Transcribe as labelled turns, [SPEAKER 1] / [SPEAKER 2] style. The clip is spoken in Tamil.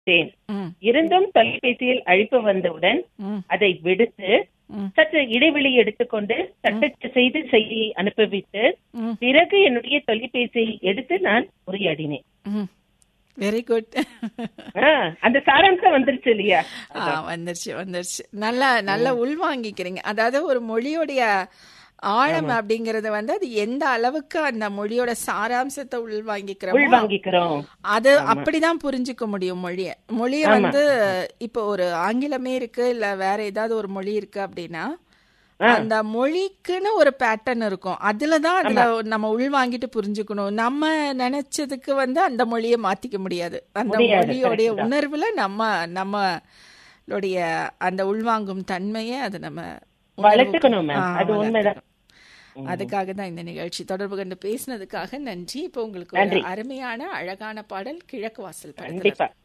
[SPEAKER 1] விட்டேன்
[SPEAKER 2] ம்
[SPEAKER 1] இருந்தும் தொலைபேசியில் அழைப்பு வந்தவுடன்
[SPEAKER 2] ம்
[SPEAKER 1] அதை விடுத்து
[SPEAKER 2] ம்
[SPEAKER 1] சற்று இடைவெளி எடுத்துக்கொண்டு தட்டச்சு செய்து செய்தியை அனுப்பிவிட்டு
[SPEAKER 2] ம்
[SPEAKER 1] பிறகு என்னுடைய தொலைபேசியை எடுத்து நான் உரையாடினேன்
[SPEAKER 2] ம் வெரி குட்
[SPEAKER 1] ஆ, அந்த சாராம்சம் வந்துருச்சு இல்லையா
[SPEAKER 2] ஆ வந்துருச்சு வந்துருச்சு நல்லா நல்லா உள்வாங்கிக்கிறீங்க அதாவது ஒரு மொழியோடைய ஆழம் அப்படிங்கறது வந்து அது எந்த அளவுக்கு அந்த மொழியோட சாராம்சத்தை உள்வாங்கிக்கிறோமோ
[SPEAKER 1] உள்வாங்கிக்கிறோம்
[SPEAKER 2] அது அப்படிதான் புரிஞ்சுக்க முடியும் மொழிய மொழிய வந்து இப்போ ஒரு ஆங்கிலமே இருக்கு இல்ல வேற ஏதாவது ஒரு மொழி இருக்கு அப்படின்னா அந்த மொழிக்குன்னு ஒரு பேட்டர்ன் இருக்கும் அதுலதான் அதுல நம்ம உள்வாங்கிட்டு புரிஞ்சுக்கணும் நம்ம நினைச்சதுக்கு வந்து அந்த மொழியை மாத்திக்க முடியாது அந்த
[SPEAKER 1] முடியாது,
[SPEAKER 2] மொழியோடைய
[SPEAKER 1] correct தான்.
[SPEAKER 2] உணர்வுல நம்ம நம்மளுடைய அந்த உள்வாங்கும் தன்மையை அது நம்ம
[SPEAKER 1] வளர்த்துக்கணும் மேம்
[SPEAKER 2] ஆ,
[SPEAKER 1] அது உண்மைதான்
[SPEAKER 2] அதுக்காக தான் இந்த நிகழ்ச்சி தொடர்பு கொண்டு பேசினதுக்காக நன்றி இப்போ உங்களுக்கு ஒரு
[SPEAKER 1] நன்றி.
[SPEAKER 2] அருமையான அழகான பாடல் கிழக்கு வாசல் படத்துல
[SPEAKER 1] கண்டிப்பா